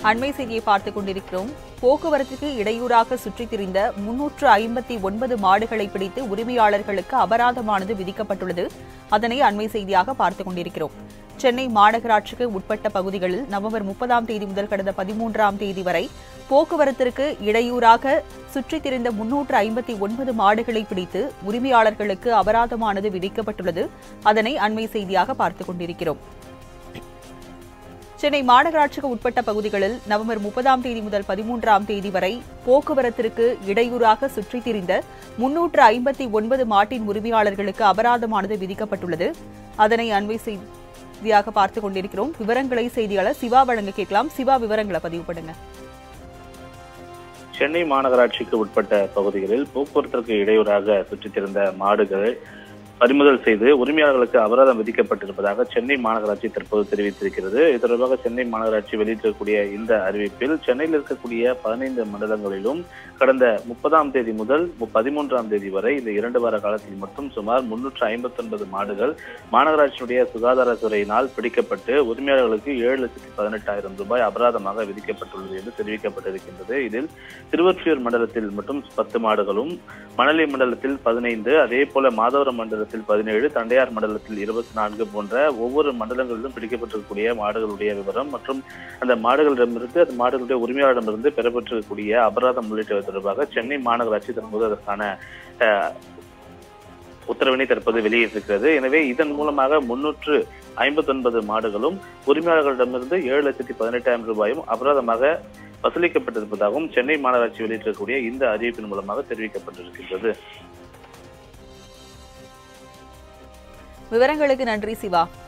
அண்மை செய்தியை பார்த்துக் கொண்டிருக்கிறோம் போக்குவரத்துக்கு இடையூறாக சுற்றித் திரிந்த முன்னூற்று ஐம்பத்தி ஒன்பது மாடுகளை பிடித்து உரிமையாளர்களுக்கு அபராதமானது விதிக்கப்பட்டுள்ளது அதனை அண்மை செய்தியாக பார்த்துக் கொண்டிருக்கிறோம் சென்னை மாநகராட்சிக்கு உட்பட்ட பகுதிகளில் நவம்பர் முப்பதாம் தேதி முதல் கடந்த பதிமூன்றாம் தேதி வரை போக்குவரத்திற்கு இடையூறாக சுற்றித் திரிந்த முன்னூற்று ஐம்பத்தி ஒன்பது மாடுகளை பிடித்து உரிமையாளர்களுக்கு அபராதமானது விதிக்கப்பட்டுள்ளது அதனை அண்மை செய்தியாக பார்த்துக் கொண்டிருக்கிறோம் சென்னை மாநகராட்சிக்கு உட்பட்ட பகுதிகளில் நவம்பர் முப்பதாம் தேதி முதல் பதிமூன்றாம் தேதி வரை போக்குவரத்திற்கு இடையூறாக சுற்றித் திரிந்த முன்னூற்று ஐம்பத்தி ஒன்பது மாட்டின் உரிமையாளர்களுக்கு அபராதமானது விதிக்கப்பட்டுள்ளது அதனை அண்மை செய்தியாக பார்த்துக் கொண்டிருக்கிறோம் விவரங்களை செய்தியாளர் சிவா வழங்க கேட்கலாம் சிவா விவரங்களை பதிவு பண்ணுங்க சென்னை மாநகராட்சிக்கு உட்பட்ட பகுதிகளில் போக்குவரத்திற்கு இடையூறாக சுற்றித் திரிந்த மாடுகள் பறிமுதல் செய்து உரிமையாளர்களுக்கு அபராதம் விதிக்கப்பட்டிருப்பதாக சென்னை மாநகராட்சி தற்போது தெரிவித்திருக்கிறது இது தொடர்பாக சென்னை மாநகராட்சி வெளியிட்டிருக்கக்கூடிய இந்த அறிவிப்பில் சென்னையில் இருக்கக்கூடிய பதினைந்து மண்டலங்களிலும் கடந்த முப்பதாம் தேதி முதல் மு- பதிமூன்றாம் தேதி வரை இந்த இரண்டு வார காலத்தில் மட்டும் சுமார் முன்னூற்று ஐம்பத்தி ஒன்பது மாடுகள் மாநகராட்சியினுடைய சுகாதாரத்துறையினால் பிடிக்கப்பட்டு உரிமையாளர்களுக்கு ஏழு லட்சத்தி பதினெட்டாயிரம் ரூபாய் அபராதமாக விதிக்கப்பட்டுள்ளது என்று தெரிவிக்கப்பட்டிருக்கின்றது இதில் திருவொற்றியூர் மண்டலத்தில் மட்டும் பத்து மாடுகளும் மணலி மண்டலத்தில் பதினைந்து அதே போல மாதவரம் மண்டலத்தில் பதினேழு தண்டையார் மண்டலத்தில் இருபத்தி நான்கு போன்ற ஒவ்வொரு மண்டலங்களிலும் பிடிக்கப்பட்டிருக்கக்கூடிய மாடுகளுடைய விவரம் மற்றும் அந்த மாடுகளிடமிருந்து அந்த மாடுகளுடைய உரிமையாளரிடமிருந்து பெறப்பட்டிருக்கக்கூடிய அபராதம் உள்ளிட்டவை தொடர்பாக சென்னை மாநகராட்சி தற்போது அதற்கான அஹ், உத்தரவினை தற்போது வெளியிட்டிருக்கிறது எனவே இதன் மூலமாக முன்னூற்று ஐம்பத்தி ஒன்பது மாடுகளும் உரிமையாளர்களிடமிருந்து ஏழு லட்சத்தி பதினெட்டாயிரம் ரூபாயும் அபராதமாக வசூலிக்கப்பட்டிருப்பதாகவும் சென்னை மாநகராட்சி வெளியிட்டிருக்கக்கூடிய இந்த அறிவிப்பின் மூலமாக தெரிவிக்கப்பட்டிருக்கின்றது விவரங்களுக்கு நன்றி சிவா